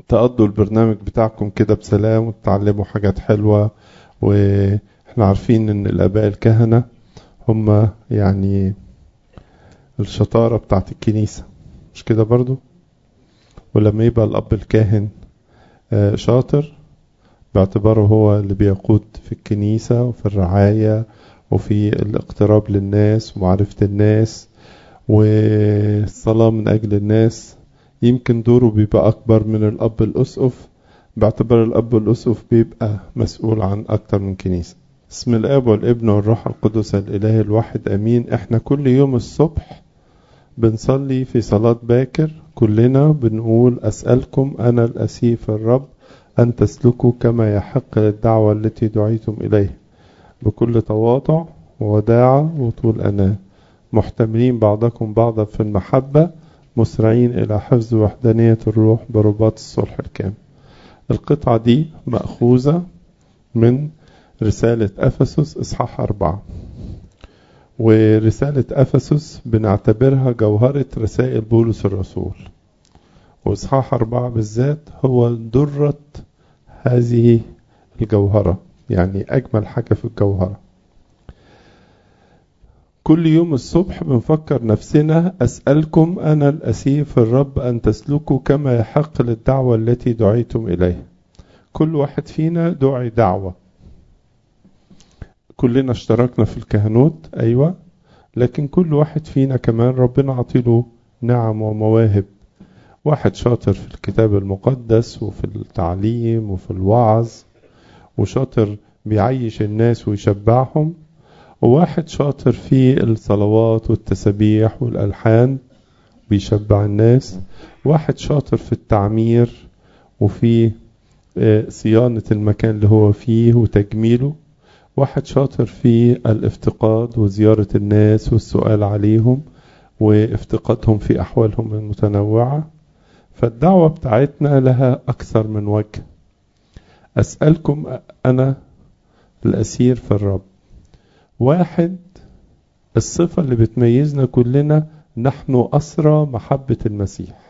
تقضوا البرنامج بتاعكم كده بسلام وتتعلموا حاجات حلوة واحنا عارفين ان الاباء الكهنة هم يعني الشطارة بتاعت الكنيسة مش كده برضو ولما يبقى الاب الكاهن شاطر باعتباره هو اللي بيقود في الكنيسة وفي الرعاية وفي الاقتراب للناس ومعرفة الناس والصلاة من أجل الناس يمكن دوره بيبقى أكبر من الأب الأسقف باعتبار الأب الأسقف بيبقى مسؤول عن أكتر من كنيسة اسم الآب والابن والروح القدس الإله الواحد أمين احنا كل يوم الصبح بنصلي في صلاة باكر كلنا بنقول أسألكم أنا الأسيف الرب أن تسلكوا كما يحق للدعوة التي دعيتم إليها بكل تواضع ووداعة وطول أناه محتملين بعضكم بعضا في المحبة مسرعين إلى حفظ وحدانية الروح برباط الصلح الكامل القطعة دي مأخوذة من رسالة أفسس إصحاح أربعة ورسالة أفسس بنعتبرها جوهرة رسائل بولس الرسول وإصحاح أربعة بالذات هو درة هذه الجوهرة يعني أجمل حاجة في الجوهرة كل يوم الصبح بنفكر نفسنا أسألكم أنا الأسيف الرب أن تسلكوا كما يحق للدعوة التي دعيتم إليها كل واحد فينا دعي دعوة كلنا اشتركنا في الكهنوت أيوة لكن كل واحد فينا كمان ربنا عطيله نعم ومواهب واحد شاطر في الكتاب المقدس وفي التعليم وفي الوعظ وشاطر بيعيش الناس ويشبعهم وواحد شاطر في الصلوات والتسابيح والألحان بيشبع الناس واحد شاطر في التعمير وفي صيانة المكان اللي هو فيه وتجميله واحد شاطر في الافتقاد وزيارة الناس والسؤال عليهم وافتقادهم في أحوالهم المتنوعة فالدعوة بتاعتنا لها أكثر من وجه أسألكم أنا الأسير في الرب واحد الصفة اللي بتميزنا كلنا نحن أسرى محبة المسيح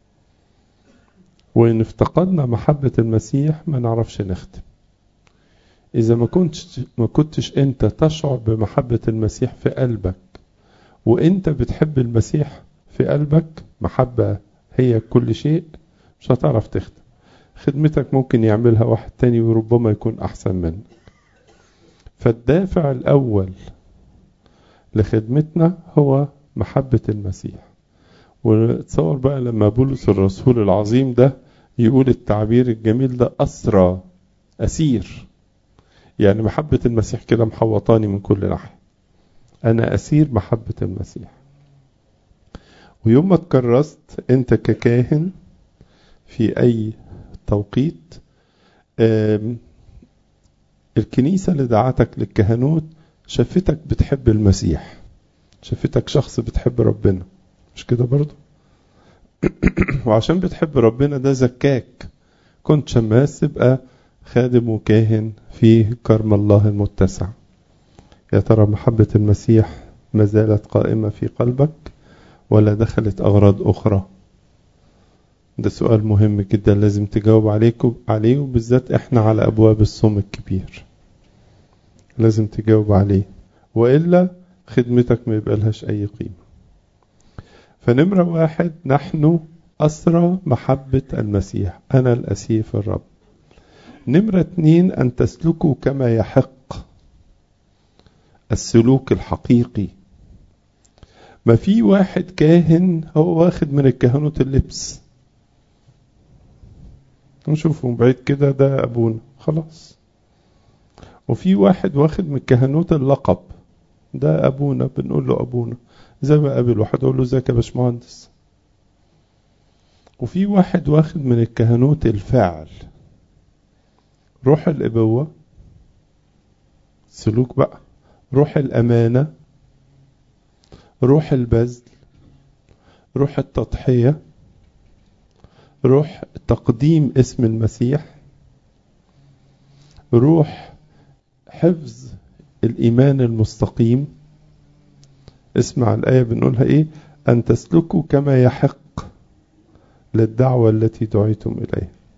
وإن افتقدنا محبة المسيح ما نعرفش نختم إذا ما كنتش ما كنتش أنت تشعر بمحبة المسيح في قلبك وأنت بتحب المسيح في قلبك محبة هي كل شيء مش هتعرف تخدم خدمتك ممكن يعملها واحد تاني وربما يكون أحسن منك فالدافع الأول لخدمتنا هو محبة المسيح وتصور بقى لما بولس الرسول العظيم ده يقول التعبير الجميل ده أسرى أسير يعني محبة المسيح كده محوطاني من كل ناحية أنا أسير محبة المسيح ويوم ما تكرست أنت ككاهن في أي توقيت الكنيسة اللي دعتك للكهنوت شافتك بتحب المسيح شافتك شخص بتحب ربنا مش كده برضو وعشان بتحب ربنا ده زكاك كنت شماس تبقى خادم وكاهن في كرم الله المتسع يا ترى محبة المسيح ما زالت قائمة في قلبك ولا دخلت أغراض أخرى ده سؤال مهم جدا لازم تجاوب عليكم عليه وبالذات احنا على أبواب الصوم الكبير لازم تجاوب عليه وإلا خدمتك ما يبقى لهاش أي قيمة فنمرة واحد نحن أسرى محبة المسيح أنا الأسيف الرب نمرة اتنين أن تسلكوا كما يحق السلوك الحقيقي ما في واحد كاهن هو واخد من الكهنوت اللبس نشوفه بعيد كده ده أبونا خلاص وفي واحد واخد من الكهنوت اللقب ده أبونا بنقول له أبونا زي ما قابل واحد أقول له ازيك يا باشمهندس وفي واحد واخد من الكهنوت الفعل روح الإبوة سلوك بقى روح الأمانة روح البذل روح التضحية روح تقديم اسم المسيح روح حفظ الإيمان المستقيم اسمع الآية بنقولها إيه أن تسلكوا كما يحق للدعوة التي دعيتم إليها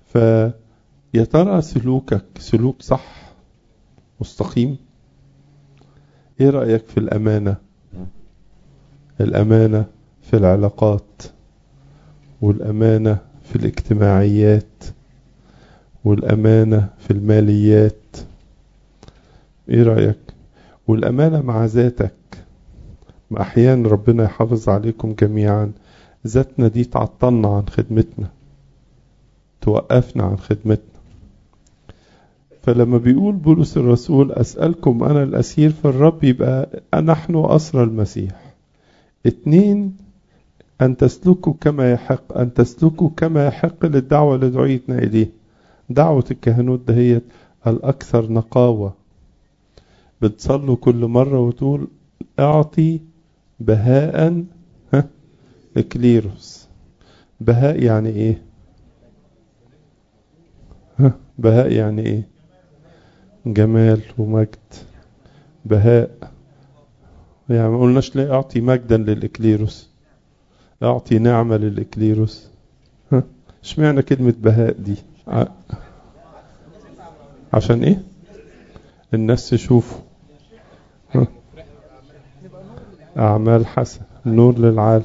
فيا ترى سلوكك سلوك صح مستقيم ايه رأيك في الأمانة الأمانة في العلاقات والأمانة في الاجتماعيات والأمانة في الماليات ايه رأيك والأمانة مع ذاتك ما أحيانا ربنا يحافظ عليكم جميعا ذاتنا دي تعطلنا عن خدمتنا توقفنا عن خدمتنا فلما بيقول بولس الرسول أسألكم أنا الأسير في الرب يبقى نحن أسرى المسيح اتنين أن تسلكوا كما يحق أن تسلكوا كما يحق للدعوة اللي دعيتنا إليه دعوة الكهنوت دهيت الأكثر نقاوة بتصلوا كل مرة وتقول أعطي بهاء ها إكليروس بهاء يعني إيه ها بهاء يعني إيه جمال ومجد بهاء يعني ما قلناش ليه أعطي مجدا للإكليروس أعطي نعمة للإكليروس ها اشمعنى كلمة بهاء دي ع... عشان إيه الناس تشوفه ها أعمال حسن نور للعالم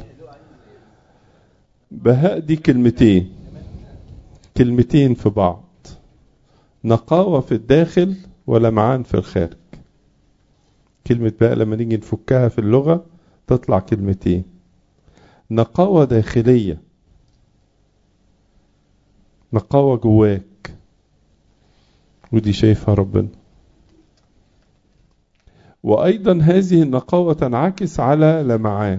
بهاء دي كلمتين كلمتين في بعض نقاوة في الداخل ولمعان في الخارج كلمة بقى لما نيجي نفكها في اللغة تطلع كلمتين نقاوة داخلية نقاوة جواك ودي شايفها ربنا وأيضا هذه النقاوة تنعكس على لمعان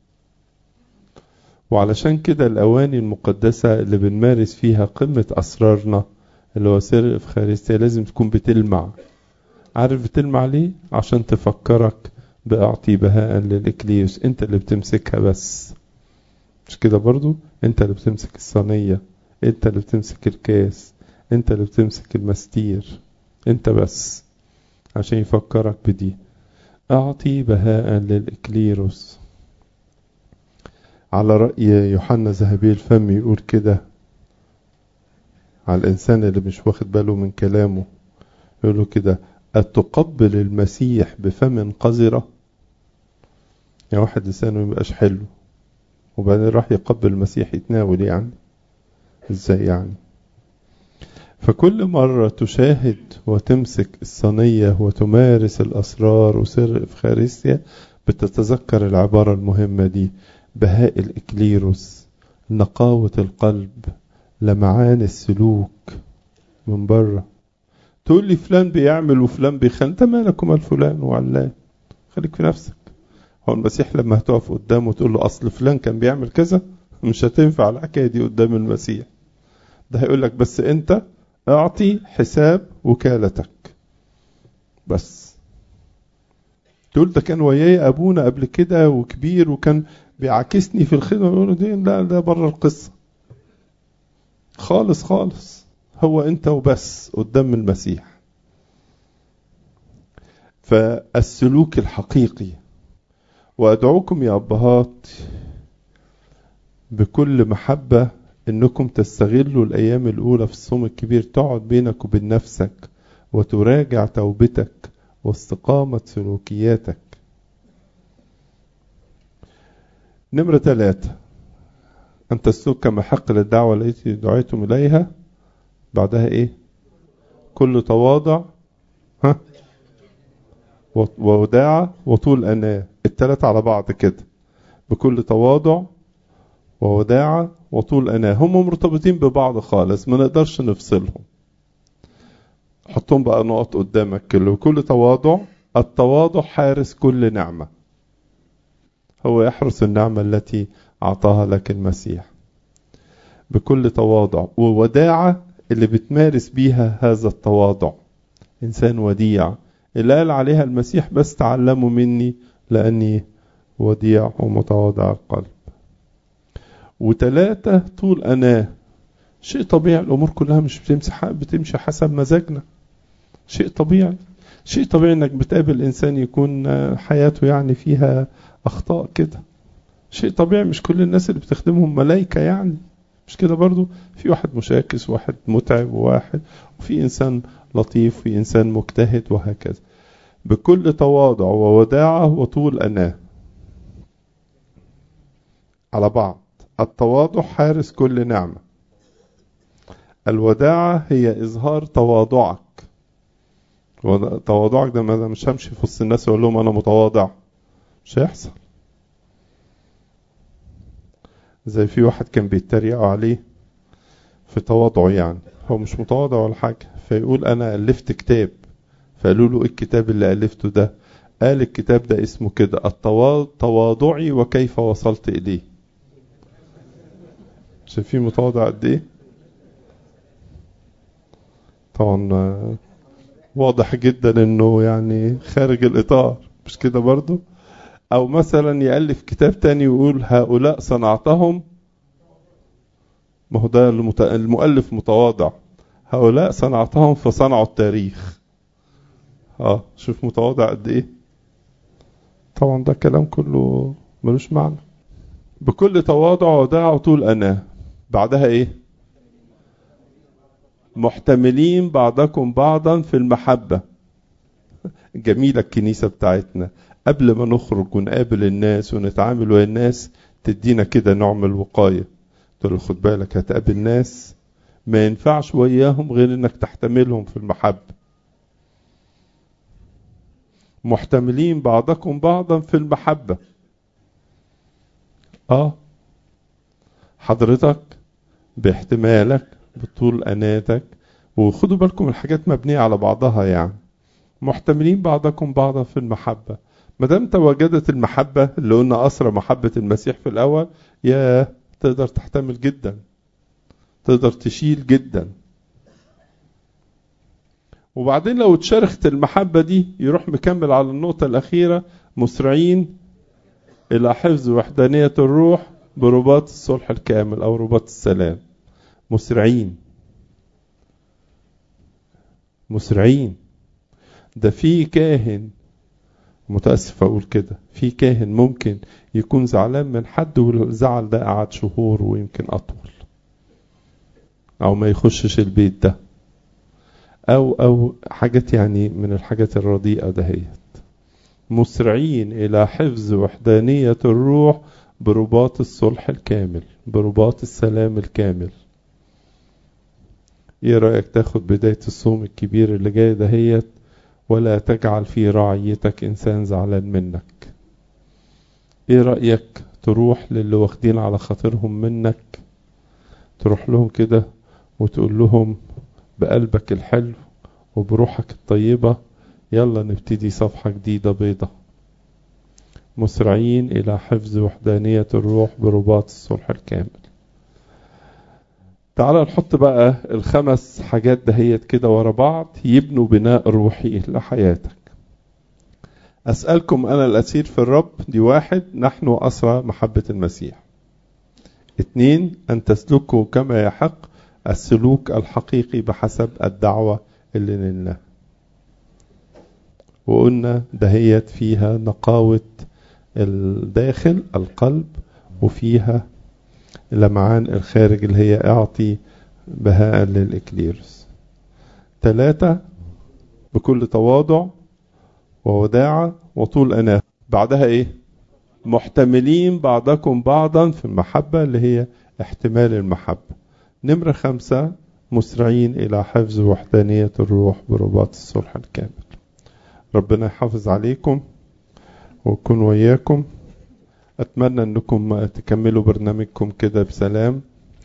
وعلشان كده الأواني المقدسة اللي بنمارس فيها قمة أسرارنا اللي هو سر الإفخارستيا لازم تكون بتلمع عارف بتلمع ليه؟ عشان تفكرك بأعطي بهاء للإكليوس أنت اللي بتمسكها بس مش كده برضو أنت اللي بتمسك الصينية أنت اللي بتمسك الكاس أنت اللي بتمسك المستير أنت بس عشان يفكرك بدي أعطي بهاء للإكليروس على رأي يوحنا ذهبي الفم يقول كده على الإنسان اللي مش واخد باله من كلامه يقول كده أتقبل المسيح بفم قذرة يعني واحد لسانه ميبقاش حلو وبعدين راح يقبل المسيح يتناول يعني ازاي يعني فكل مرة تشاهد وتمسك الصينية وتمارس الأسرار وسر إفخارستيا بتتذكر العبارة المهمة دي بهاء الإكليروس نقاوة القلب لمعان السلوك من بره تقول لي فلان بيعمل وفلان بيخان انت مالك ومال فلان وعلان خليك في نفسك هو المسيح لما هتقف قدامه تقول له اصل فلان كان بيعمل كذا مش هتنفع الحكايه دي قدام المسيح ده هيقول لك بس انت اعطي حساب وكالتك بس تقول ده كان وياي ابونا قبل كده وكبير وكان بيعاكسني في الخدمه يقولوا دي لا ده بره القصه خالص خالص هو انت وبس قدام المسيح فالسلوك الحقيقي وادعوكم يا ابهات بكل محبه انكم تستغلوا الايام الاولى في الصوم الكبير تقعد بينك وبين نفسك وتراجع توبتك واستقامه سلوكياتك نمرة ثلاثة أن تسلك كما حق للدعوة التي دعيتم إليها بعدها إيه كل تواضع ها ووداعة وطول أناة التلاتة على بعض كده بكل تواضع ووداعة وطول أناة هم مرتبطين ببعض خالص ما نقدرش نفصلهم حطهم بقى نقط قدامك كله بكل تواضع التواضع حارس كل نعمة هو يحرس النعمة التي أعطاها لك المسيح بكل تواضع ووداعة اللي بتمارس بيها هذا التواضع إنسان وديع اللي قال عليها المسيح بس تعلموا مني لأني وديع ومتواضع القلب وتلاتة طول أناه شيء طبيعي الأمور كلها مش بتمشي بتمشي حسب مزاجنا شيء طبيعي شيء طبيعي انك بتقابل انسان يكون حياته يعني فيها اخطاء كده شيء طبيعي مش كل الناس اللي بتخدمهم ملائكة يعني مش كده برضو في واحد مشاكس وواحد متعب وواحد وفي إنسان لطيف وفي إنسان مجتهد وهكذا بكل تواضع ووداعة وطول أناه على بعض التواضع حارس كل نعمة الوداعة هي إظهار تواضعك تواضعك ده مش همشي في وسط الناس واقول لهم أنا متواضع مش هيحصل زي في واحد كان بيتريقوا عليه في تواضعه يعني هو مش متواضع ولا حاجة فيقول أنا ألفت كتاب فقالوا له إيه الكتاب اللي ألفته ده قال الكتاب ده اسمه كده التواضعي وكيف وصلت إليه شايفين متواضع قد إيه طبعا واضح جدا انه يعني خارج الاطار مش كده برضو او مثلا يالف كتاب تاني ويقول هؤلاء صنعتهم ما هو ده المؤلف متواضع هؤلاء صنعتهم فصنعوا التاريخ اه شوف متواضع قد ايه طبعا ده كلام كله ملوش معنى بكل تواضع وداع طول انا بعدها ايه محتملين بعضكم بعضا في المحبة جميلة الكنيسة بتاعتنا قبل ما نخرج ونقابل الناس ونتعامل ويا الناس تدينا كده نوع من الوقاية تقول له خد بالك هتقابل ناس ما ينفعش وياهم غير انك تحتملهم في المحبة محتملين بعضكم بعضا في المحبة اه حضرتك باحتمالك بطول أناتك وخدوا بالكم الحاجات مبنية على بعضها يعني محتملين بعضكم بعضا في المحبة ما دام تواجدت المحبة اللي قلنا أسرى محبة المسيح في الأول يا تقدر تحتمل جدا تقدر تشيل جدا وبعدين لو اتشرخت المحبة دي يروح مكمل على النقطة الأخيرة مسرعين إلى حفظ وحدانية الروح برباط الصلح الكامل أو رباط السلام مسرعين مسرعين ده في كاهن متأسف أقول كده في كاهن ممكن يكون زعلان من حد والزعل ده قعد شهور ويمكن أطول أو ما يخشش البيت ده أو أو حاجات يعني من الحاجات الرديئة دهيت مسرعين إلى حفظ وحدانية الروح برباط الصلح الكامل برباط السلام الكامل ايه رأيك تاخد بداية الصوم الكبير اللي جاي دهيت ولا تجعل في رعيتك انسان زعلان منك ايه رأيك تروح للي واخدين على خاطرهم منك تروح لهم كده وتقول لهم بقلبك الحلو وبروحك الطيبة يلا نبتدي صفحة جديدة بيضة مسرعين إلى حفظ وحدانية الروح برباط الصلح الكامل تعال نحط بقى الخمس حاجات دهيت كده ورا بعض يبنوا بناء روحي لحياتك أسألكم أنا الأسير في الرب دي واحد نحن أسرى محبة المسيح اتنين أن تسلكوا كما يحق السلوك الحقيقي بحسب الدعوة اللي نلنا وقلنا دهيت فيها نقاوة الداخل القلب وفيها لمعان الخارج اللي هي اعطي بهاء للإكليروس ثلاثة بكل تواضع ووداعة وطول أناة بعدها إيه محتملين بعضكم بعضا في المحبة اللي هي احتمال المحبة نمرة خمسة مسرعين إلى حفظ وحدانية الروح برباط الصلح الكامل ربنا يحافظ عليكم ويكون وياكم أتمنى أنكم تكملوا برنامجكم كده بسلام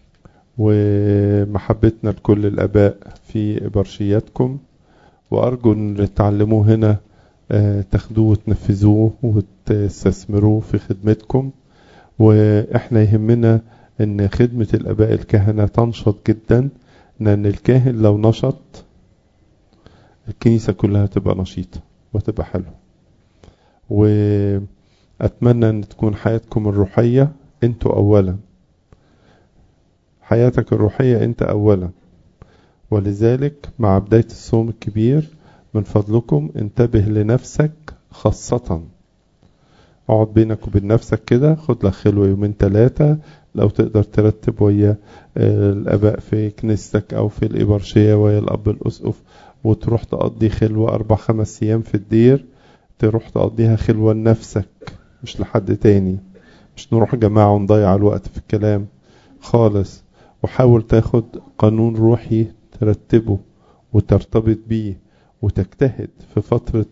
ومحبتنا لكل الآباء في برشياتكم وأرجو أن اللي تعلموه هنا تاخدوه وتنفذوه وتستثمروه في خدمتكم وإحنا يهمنا أن خدمة الآباء الكهنة تنشط جدا لأن الكاهن لو نشط الكنيسة كلها تبقى نشيطة وتبقى حلوة وأتمنى أن تكون حياتكم الروحية أنتوا أولا حياتك الروحية أنت أولا ولذلك مع بداية الصوم الكبير من فضلكم انتبه لنفسك خاصة اقعد بينك وبين نفسك كده خد لك خلوة يومين ثلاثة لو تقدر ترتب ويا الآباء في كنيستك أو في الإبرشية ويا الأب الأسقف وتروح تقضي خلوة أربع خمس أيام في الدير تروح تقضيها خلوة لنفسك مش لحد تاني مش نروح جماعة ونضيع الوقت في الكلام خالص وحاول تاخد قانون روحي ترتبه وترتبط بيه وتجتهد في فترة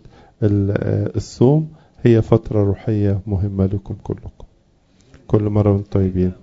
الصوم هي فترة روحية مهمة لكم كلكم كل مرة وانتم طيبين